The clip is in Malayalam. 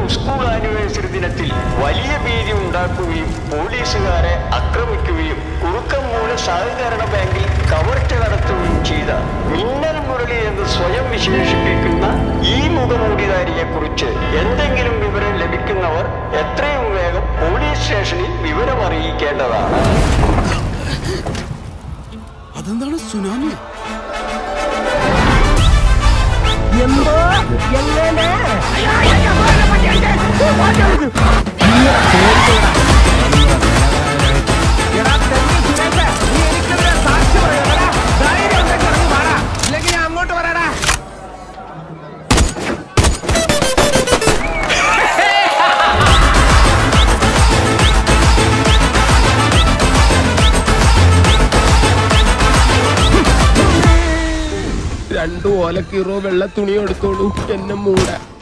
സ്കൂൾ ആനിവേഴ്സറി ദിനത്തിൽ വലിയ ഭീതി ഉണ്ടാക്കുകയും പോലീസുകാരെ ആക്രമിക്കുകയും കുറുക്കം മൂലം സഹകരണ ബാങ്കിൽ കവർച്ച നടത്തുകയും ചെയ്ത മിന്നൽ മുരളി എന്ന് സ്വയം വിശേഷിപ്പിക്കുന്ന ഈ മുഖമൂടിധാരിയെ കുറിച്ച് എന്തെങ്കിലും വിവരം ലഭിക്കുന്നവർ എത്രയും വേഗം പോലീസ് സ്റ്റേഷനിൽ വിവരം അറിയിക്കേണ്ടതാണ് അതെന്താണ് സുനാമി എന്തോ എങ്ങനെ എടാ, തെണ്ടി സുരേഷേ, നീ എനിക്കെതിരെ സാക്ഷി പറയണടാ. ധൈര്യം ഉണ്ടെങ്കിൽ ഇറങ്ങി വാടാ. ഇല്ലെങ്കിൽ ഞാൻ അങ്ങോട്ട് വരാടാ രണ്ടു ഓലക്കീറോ വെള്ള തുണിയോ എടുത്തോളൂ എന്നെ മൂടാൻ